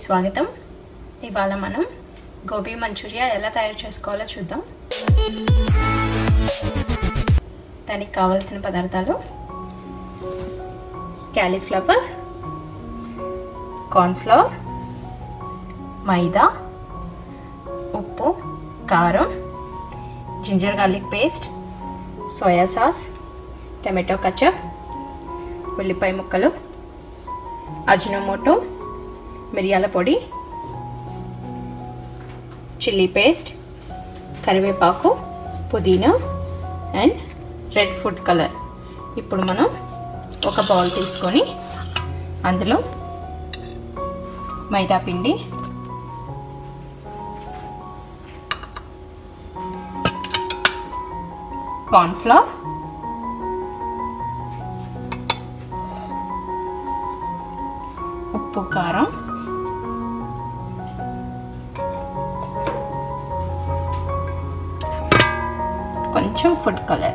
స్వాగతం ఇవాళ మనం గోబీ మంచూరియా ఎలా తయారు చేసుకోవాలో చూద్దాం దానికి కావలసిన పదార్థాలు క్యాలీఫ్లవర్ కార్న్ఫ్లవర్ మైదా ఉప్పు కారం ginger garlic paste soya sauce tomato ketchup ఉల్లిపాయ ముక్కలు అజినోమోటో మిరియాల పొడి చిల్లీ పేస్ట్ కరివేపాకు పుదీనా అండ్ రెడ్ ఫుడ్ కలర్ ఇప్పుడు మనం ఒక బౌల్ తీసుకొని అందులో మైదా పిండి కార్న్ఫ్లవర్ ఉప్పు కారం కొంచెం ఫుడ్ కలర్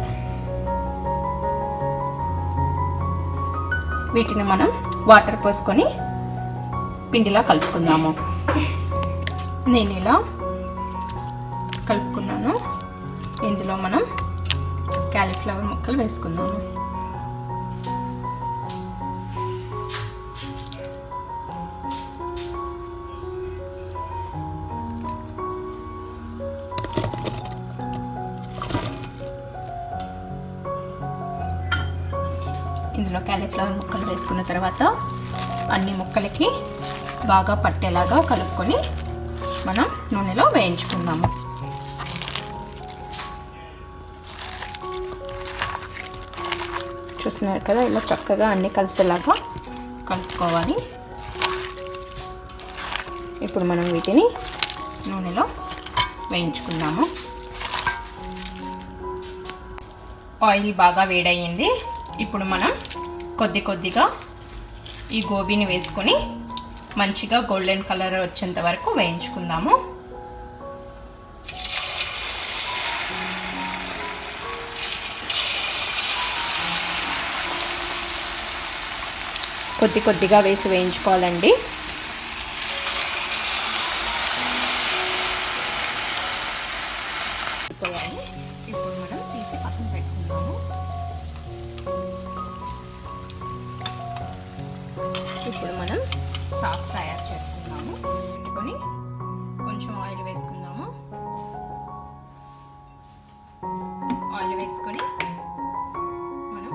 వీటిని మనం వాటర్ పోసుకొని పిండిలా కలుపుకుందాము నేను ఇలా కలుపుకున్నాను ఇందులో మనం క్యాలీఫ్లవర్ ముక్కలు వేసుకుందాము ఇందులో క్యాలీఫ్లవర్ ముక్కలు వేసుకున్న తర్వాత అన్ని ముక్కలకి బాగా పట్టేలాగా కలుపుకొని మనం నూనెలో వేయించుకుందాము చూస్తున్నారు కదా ఇలా చక్కగా అన్ని కలిసేలాగా కలుపుకోవాలి ఇప్పుడు మనం వీటిని నూనెలో వేయించుకుందాము ఆయిల్ బాగా వేడయ్యింది ఇప్పుడు మనం కొద్ది కొద్దిగా ఈ గోబీని వేసుకొని మంచిగా గోల్డెన్ కలర్ వచ్చేంత వరకు వేయించుకుందాము కొద్ది కొద్దిగా వేసి వేయించుకోవాలండి ఇప్పుడు మనం తీసి పక్కన పెట్టుకుందాము ఇప్పుడు మనం సాస్ తయారు చేసుకుందాము పెట్టుకొని కొంచెం ఆయిల్ వేసుకుందాము ఆయిల్ వేసుకొని మనం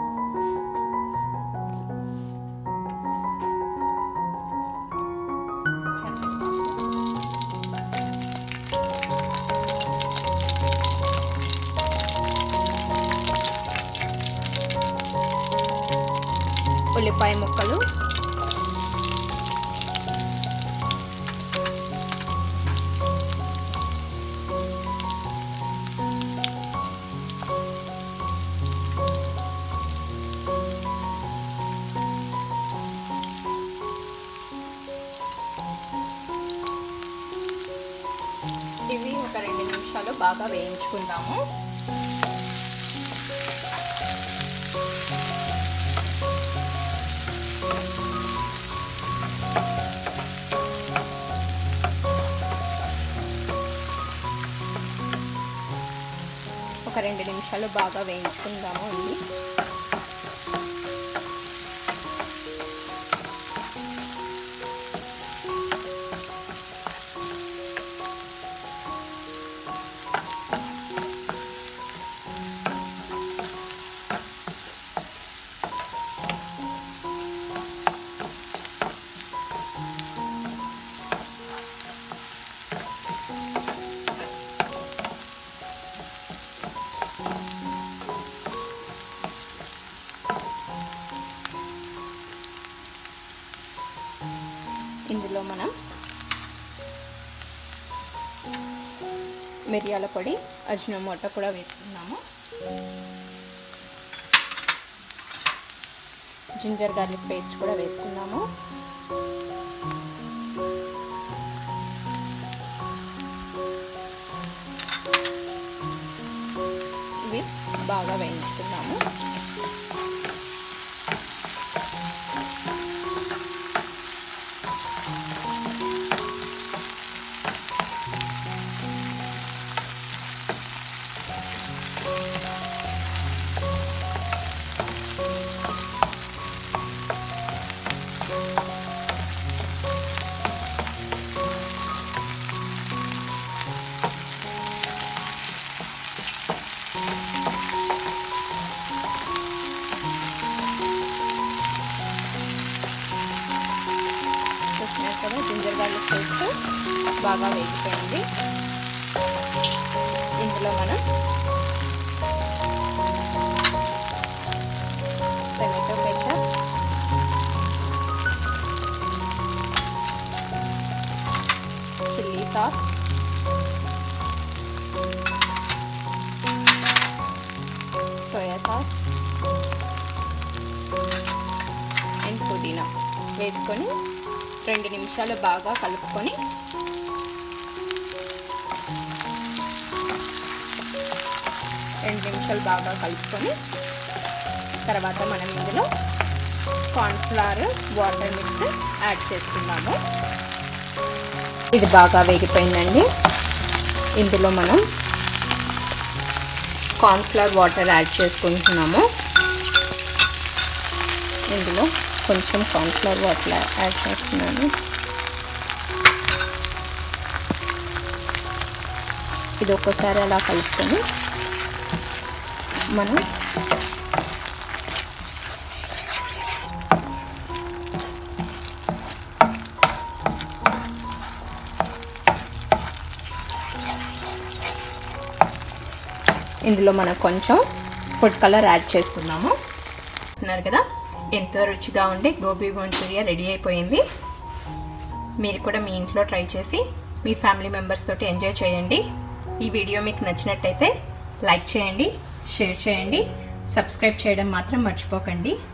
ఉల్లిపాయ ముక్కలు ఇవి ఒక రెండు నిమిషాలు బాగా వేయించుకుందాము ఒక రెండు నిమిషాలు బాగా వేయించుకుందాము అండి ఇందులో మనం మిరియాల పొడి అజినోమోటో కూడా వేసుకున్నాము జింజర్ గార్లిక్ పేస్ట్ కూడా వేసుకున్నాము ఇవి బాగా వేయించుకున్నాము బాగా వేగిపోయింది ఇందులో మనం tomato ketchup chilli sauce soya sauce and పుదీనా వేసుకొని రెండు నిమిషాలు బాగా కలుపుకొని రెండు నిమిషాలు బాగా కలుపుకొని తర్వాత మనం ఇందులో కార్న్ఫ్లవర్ వాటర్ మిక్స్ యాడ్ చేసుకున్నాము ఇది బాగా వేగిపోయిందండి ఇందులో మనం కార్న్ఫ్లవర్ వాటర్ యాడ్ చేసుకుంటున్నాము ఇందులో కొంచెం కార్న్ఫ్లవర్ వాటర్ యాడ్ చేస్తున్నాను ఇది ఒక్కసారి అలా కలుపుకొని మనం ఇందులో మనం కొంచెం ఫుడ్ కలర్ యాడ్ చేసుకున్నాము చూస్తున్నారు కదా ఎంతో రుచిగా ఉండి గోబీ మంచూరియా రెడీ అయిపోయింది మీరు కూడా మీ ఇంట్లో ట్రై చేసి మీ ఫ్యామిలీ మెంబర్స్ తోటి ఎంజాయ్ చేయండి ఈ వీడియో మీకు నచ్చినట్టయితే లైక్ చేయండి షేర్ చేయండి సబ్స్క్రైబ్ చేయడం మాత్రం మర్చిపోకండి